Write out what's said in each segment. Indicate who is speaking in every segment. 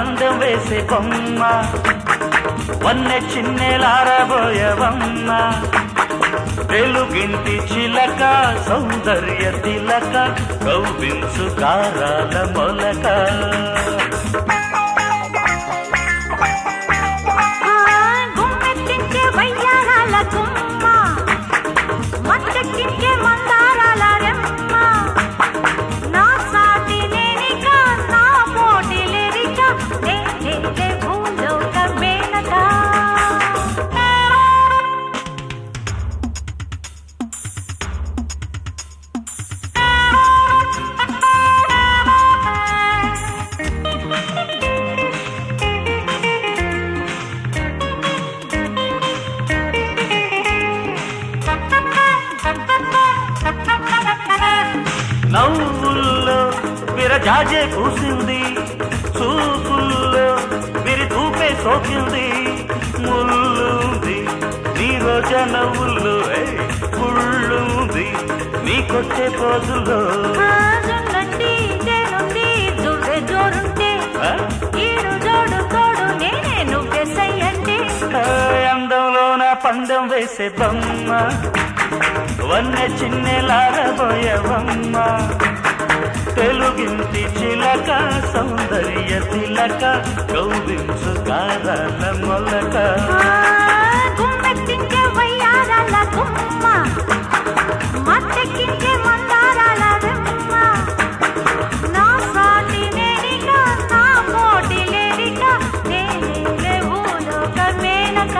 Speaker 1: పందెం వేసే బొమ్మ వన్నె చిన్నెలారబోయవమ్మ వెలుగింటి చిలక సౌందర్య తిలక కౌవించు కారాల మొలక
Speaker 2: గుమ్మెత్తించే వయ్యారాల గుమ్మ మత్తెక్కించే మందారాల రెమ్మ నా సాటి నేనిక నా పోటీ లేరిక నేనే భూలోక మేనక
Speaker 1: నవ్వుల్లో విరజాజే పూసింది చూపుల్లో విరి చూపే సోకింది ముల్లుంది నీ రోజా నవ్వుల్లో ఏయ్, ముళ్ళుంది నీ కొట్టే పోజుల్లో
Speaker 2: జున్నంటి జనుండి జుర్రె జోరుంటే
Speaker 1: ఆ?
Speaker 2: ఈడు జోడు తోడు నేనే నువ్వే సయ్యంటే
Speaker 1: ఏయ్, అందంలోన పందెం వేసే బొమ్మ వన్నె చిన్నెలారబోయవమ్మ తెలుగింటి చిలక సౌందర్య తిలక కౌవించు కారాల మొలక
Speaker 2: గుమ్మెత్తించే వయ్యారాల గుమ్మ మత్తెక్కించే మందారాల రెమ్మ నా సాటి నేనిక నా పోటీ లేరిక నేనే భూలోక మేనక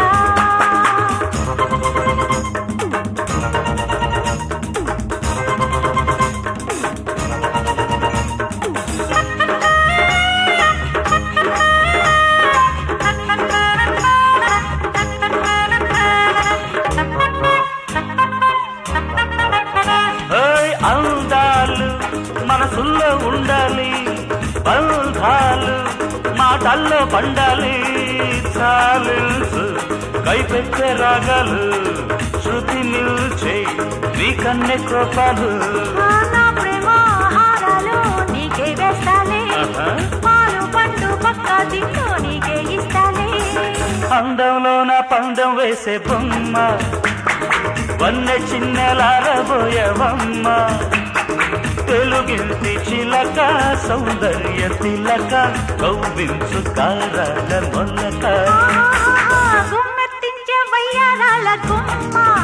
Speaker 1: ఏయ్, అందాలు మనసుల్లో ఉండాలి బంధాలు మాటల్లో పండాలి చాలిల్సు కైపెట్టే రాగాలు శృతి నిల్చే నీ కన్నె కోపాలు
Speaker 2: నా ప్రేమ హారాలు నీకే వేస్తాలే
Speaker 1: ఆహా.
Speaker 2: పాలు పండు పక్క దిక్కు నీకే ఇస్తాలే
Speaker 1: అందంలో నా పందెం వేసే బొమ్మ వన్నె చిన్నెలారబోయవమ్మ తెలుగింటి చిలక సౌందర్య తిలక కౌవించు కారాల మొలక
Speaker 2: గుమ్మెత్తించే వయ్యారాల గుమ్మ